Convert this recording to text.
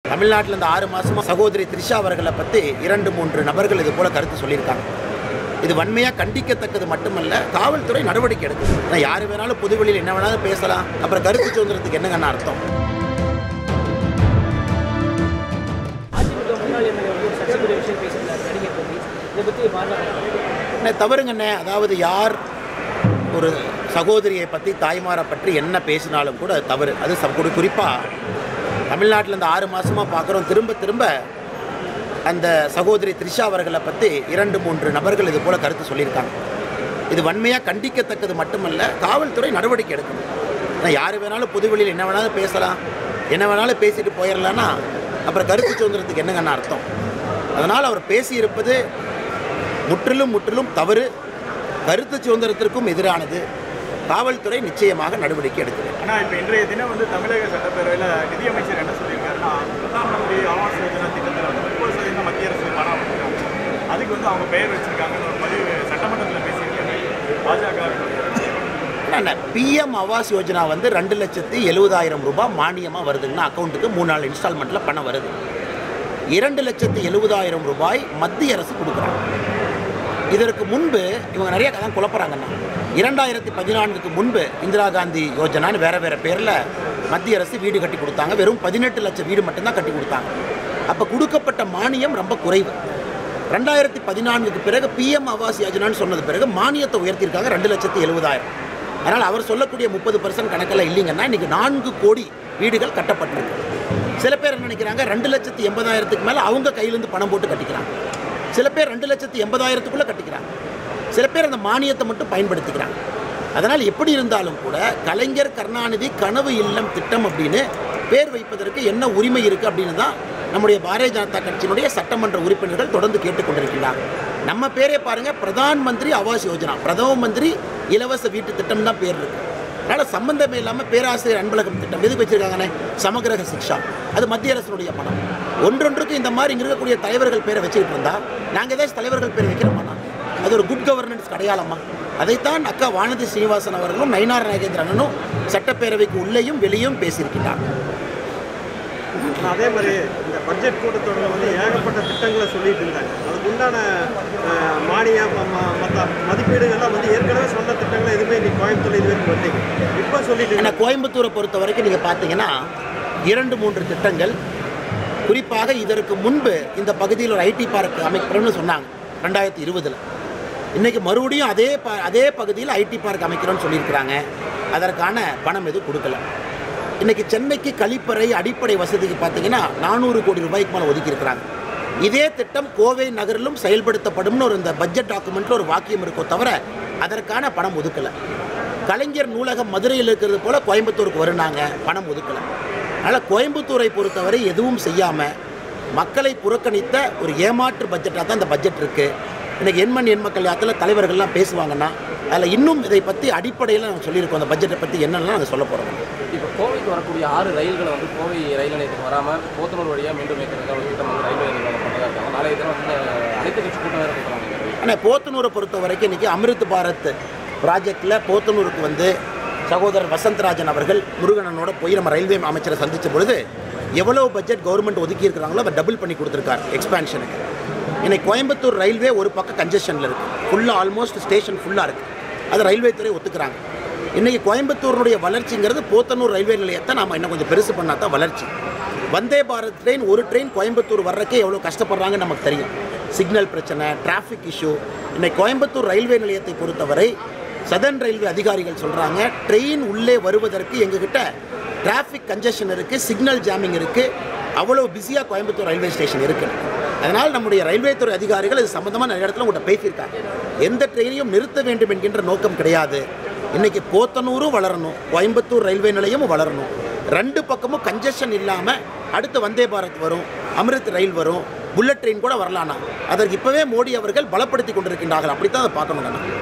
தமிழ்நாட்டில் இந்த ஆறு மாசமா சகோதரி த்ரிஷா அவர்களை பற்றி இரண்டு மூன்று நபர்கள் இது போல கருத்து சொல்லியிருக்காங்க இது வன்மையாக கண்டிக்கத்தக்கது மட்டுமல்ல காவல்துறை நடவடிக்கை எடுக்கும் ஏன்னா யார் வேணாலும் பொதுவெளியில் என்ன வேணாலும் பேசலாம் அப்புறம் கருத்து சுதந்திரத்துக்கு என்னங்கன்னு அர்த்தம் அதிமுக முன்னாள் எம்எல்ஏ வந்து ஒரு சர்ச்சைக்குரிய விஷயம் பேசியிருந்தார் நடிகர் பற்றி இதை பற்றி பாஜக என்ன தவறுங்கண்ணே அதாவது யார் ஒரு சகோதரியை பற்றி தாய்மாரை பற்றி என்ன பேசினாலும் கூட அது தவறு அது ச- குறி குறிப்பாக தமிழ்நாட்டில் இந்த ஆறு மாதமாக பார்க்குறோம் திரும்ப திரும்ப அந்த சகோதரி த்ரிஷா அவர்களை பற்றி இரண்டு மூன்று நபர்கள் இது போல கருத்து சொல்லியிருக்காங்க இது வன்மையாக கண்டிக்கத்தக்கது மட்டுமல்ல காவல்துறை நடவடிக்கை எடுக்கணும் ஏன்னா யார் வேணாலும் பொதுவெளியில் என்ன வேணாலும் பேசலாம் என்ன வேணாலும் பேசிட்டு போயிடலான்னா அப்புறம் கருத்து சுதந்திரத்துக்கு என்னங்கன்னு அர்த்தம் அதனால் அவர் பேசியிருப்பது முற்றிலும் முற்றிலும் தவறு கருத்து சுதந்திரத்திற்கும் எதிரானது காவல்துறை நிச்சயமாக நடவடிக்கை எடுக்குது ஆனால் இப்போ இன்றைய தினம் வந்து தமிழக சட்டப்பேரவையில் நிதியமைச்சர் என்ன சொல்லியிருக்காருன்னா பிரதான் மந்திரி ஆவாஸ் யோஜனா திட்டத்தில் வந்து முப்பது சதவீதம் மத்திய அரசு பணம் கொடுக்குறாங்க. அதுக்கு வந்து அவங்க பெயர் வச்சிருக்காங்கன்னு ஒரு பதிவு சட்டமன்றத்தில் பேசியிருக்காங்க பாஜக பிஎம் ஆவாஸ் யோஜனா வந்து ரெண்டு லட்சத்தி எழுபதாயிரம் ரூபாய் மானியமாக வருதுங்கன்னா அக்கௌண்ட்டுக்கு மூணு நாள் இன்ஸ்டால்மெண்ட்டில் பணம் வருது இரண்டு லட்சத்தி எழுபதாயிரம் ரூபாய் மத்திய அரசு கொடுக்குறாங்க இதற்கு முன்பு இவங்க நிறைய கதை குழப்பறாங்கண்ணா இரண்டாயிரத்தி பதினான்குக்கு முன்பு இந்திரா காந்தி யோஜனான்னு வேறு வேறு பேரில் மத்திய அரசு வீடு கட்டி கொடுத்தாங்க வெறும் பதினெட்டு லட்சம் வீடு மட்டும்தான் கட்டி கொடுத்தாங்க அப்போ கொடுக்கப்பட்ட மானியம் ரொம்ப குறைவு ரெண்டாயிரத்தி பதினான்குக்கு பிறகு பிஎம் ஆவாஸ் யோஜனான்னு சொன்னது பிறகு மானியத்தை உயர்த்தியிருக்காங்க ரெண்டு லட்சத்தி எழுபதாயிரம் அதனால் அவர் சொல்லக்கூடிய முப்பது பர்சன்ட் கணக்கில் இல்லைங்கன்னா இன்றைக்கி நான்கு கோடி வீடுகள் கட்டப்பட்டிருக்கு சில பேர் என்ன நினைக்கிறாங்க ரெண்டு லட்சத்தி எண்பதாயிரத்துக்கு மேலே அவங்க கையிலேருந்து பணம் போட்டு கட்டிக்கிறாங்க சில பேர் ரெண்டு லட்சத்தி எண்பதாயிரத்துக்குள்ளே கட்டிக்கிறாங்க சில பேர் அந்த மானியத்தை மட்டும் பயன்படுத்திக்கிறாங்க அதனால் எப்படி இருந்தாலும் கூட கலைஞர் கருணாநிதி கனவு இல்லம் திட்டம் அப்படின்னு பேர் வைப்பதற்கு என்ன உரிமை இருக்குது அப்படின்னு தான் நம்முடைய பாரதிய ஜனதா கட்சியினுடைய சட்டமன்ற உறுப்பினர்கள் தொடர்ந்து கேட்டுக்கொண்டிருக்கிறாங்க நம்ம பேரே பாருங்கள் பிரதான் மந்திரி ஆவாஸ் யோஜனா பிரதம மந்திரி இலவச வீட்டு திட்டம் தான் பேர் இருக்கு அதனால் சம்பந்தமே இல்லாமல் பேராசிரியர் அன்பழகம் திட்டம் எதுக்கு வச்சிருக்காங்கண்ணே சமகிரக சிக்ஷா அது மத்திய அரசினுடைய பணம் ஒன்றொன்றுக்கு இந்த மாதிரி இங்கே இருக்கக்கூடிய தலைவர்கள் பேரை வச்சுக்கிட்டு இருந்தா நாங்கள் ஏதாச்சும் தலைவர்கள் பேர் வைக்கிறோமாண்ணா அது ஒரு குட் கவர்னன்ஸ் அடையாளமா அதைத்தான் அக்கா வானதி ஸ்ரீனிவாசன் அவர்களும் நயினார் நாகேந்திரனும் சட்டப்பேரவைக்கு உள்ளேயும் வெளியும் பேசியிருக்கிறார் அதே மாதிரி இந்த பட்ஜெட் கூட்டத்தொடரில் வந்து ஏகப்பட்ட திட்டங்களை சொல்லிட்டு இருந்தாங்க அதுக்கு உண்டான அஹ், மானிய ம- ம- மற்ற மதிப்பீடுகள்லாம் வந்து ஏற்கனவே சொன்ன திட்டங்கள் எதுவுமே இன்னைக்கு கோயம்புத்தூர் இது வரைக்கும் வரலைங்க இப்போ சொல்லிட்டு ஏன்னா இருக்காங்க. கோயம்புத்தூரை பொறுத்த வரைக்கும் நீங்கள் பார்த்தீங்கன்னா இரண்டு மூன்று திட்டங்கள் குறிப்பாக இதற்கு முன்பு இந்த பகுதியில் ஒரு ஐடி பார்க் அமைக்கிறோம்னு சொன்னாங்க ரெண்டாயிரத்தி இருபதில் இன்றைக்கி மறுபடியும் அதே ப அதே பகுதியில் ஐடி பார்க் அமைக்கிறோம்னு சொல்லியிருக்கிறாங்க அதற்கான பணம் எதுவும் கொடுக்கல இன்றைக்கி சென்னைக்கு கழிப்பறை அடிப்படை வசதிக்கு பார்த்தீங்கன்னா நானூறு கோடி ரூபாய்க்கு மேலே ஒதுக்கியிருக்கிறாங்க இதே திட்டம் கோவை நகரிலும் செயல்படுத்தப்படும்னு ஒரு இந்த பட்ஜெட் டாக்குமெண்ட்டில் ஒரு வாக்கியம் இருக்கோ தவிர அதற்கான பணம் ஒதுக்கலை கலைஞர் நூலகம் மதுரையில் இருக்கிறது போல கோயம்புத்தூருக்கு வருனாங்க பணம் ஒதுக்கலை அதனால் கோயம்புத்தூரை பொறுத்தவரை எதுவும் செய்யாமல் மக்களை புறக்கணித்த ஒரு ஏமாற்று பட்ஜெட்டாக தான் இந்த பட்ஜெட் இருக்குது இன்றைக்கி எண்மண் எண்மக்கள் யாத்திரை தலைவர்கள்லாம் பேசுவாங்கன்னா அதில் இன்னும் இதை பற்றி அடிப்படையில் நாங்கள் சொல்லியிருக்கோம் அந்த பட்ஜெட்டை பற்றி என்னெல்லாம் நாங்கள் சொல்ல போகிறோம் இப்போ கோவைக்கு வரக்கூடிய ஆறு ரயில்களை வந்து கோவை ரயில் நிலையத்துக்கு வராமல் போத்தனூர் வழியாக மீண்டும் வைக்கிறதுக்காக ஒரு திட்டம் வந்து ரயில்வே நிர்வாகம் பண்ணுறதா இருக்காங்க நாளைய தினம் வந்து அனைத்து கட்சி கூட்டம் வேறு கூட்டுறாங்க ஆனால் போத்தனூரை பொறுத்த வரைக்கும் இன்றைக்கி அமிர்த் பாரத் ப்ராஜெக்டில் போத்தனூருக்கு வந்து சகோதரர் வசந்தராஜன் அவர்கள் முருகனனோட போய் நம்ம ரயில்வே அமைச்சரை சந்தித்த பொழுது எவ்வளோ பட்ஜெட் கவர்மெண்ட் ஒதுக்கி இருக்கிறாங்களோ அதை டபுள் பண்ணி கொடுத்துருக்காரு எக்ஸ்பேன்ஷனுக்கு இன்னைக்கு கோயம்புத்தூர் ரயில்வே ஒரு பக்கம் கன்ஜெஷனில் இருக்குது ஃபுல்லாக ஆல்மோஸ்ட் ஸ்டேஷன் ஃபுல்லாக இருக்குது அது ரயில்வே துறை ஒத்துக்கிறாங்க இன்றைக்கி கோயம்புத்தூருடைய வளர்ச்சிங்கிறது போத்தனூர் ரயில்வே நிலையத்தை நாம் இன்னும் கொஞ்சம் பெருசு பண்ணால் தான் வளர்ச்சி வந்தே பாரத் ட்ரெயின் ஒரு ட்ரெயின் கோயம்புத்தூர் வர்றக்கே எவ்வளோ கஷ்டப்படுறாங்கன்னு நமக்கு தெரியும் சிக்னல் பிரச்சனை டிராஃபிக் இஷ்யூ இன்னைக்கு கோயம்புத்தூர் ரயில்வே நிலையத்தை பொறுத்தவரை சதர்ன் ரயில்வே அதிகாரிகள் சொல்கிறாங்க ட்ரெயின் உள்ளே வருவதற்கு எங்ககிட்ட டிராஃபிக் கன்ஜெஷன் இருக்குது சிக்னல் ஜாமிங் இருக்குது அவ்வளோ பிஸியாக கோயம்புத்தூர் ரயில்வே ஸ்டேஷன் இருக்குது அதனால் நம்முடைய ரயில்வே துறை அதிகாரிகள் இது சம்மந்தமாக நிறைய இடத்துல உங்கள்கிட்ட பேசியிருக்காங்க எந்த ட்ரெயினையும் நிறுத்த வேண்டும் என்கின்ற நோக்கம் கிடையாது இன்னைக்கு போத்தனூரும் வளரணும் கோயம்புத்தூர் ரயில்வே நிலையமும் வளரணும் ரெண்டு பக்கமும் கன்ஜெஷன் இல்லாமல் அடுத்து வந்தே பாரத் வரும் அமிர்த் ரயில் வரும் புல்லட் ட்ரெயின் கூட வரலானா அதற்கு இப்போவே மோடி அவர்கள் பலப்படுத்தி கொண்டிருக்கின்றார்கள் அப்படித்தான் அதை பார்க்கணும்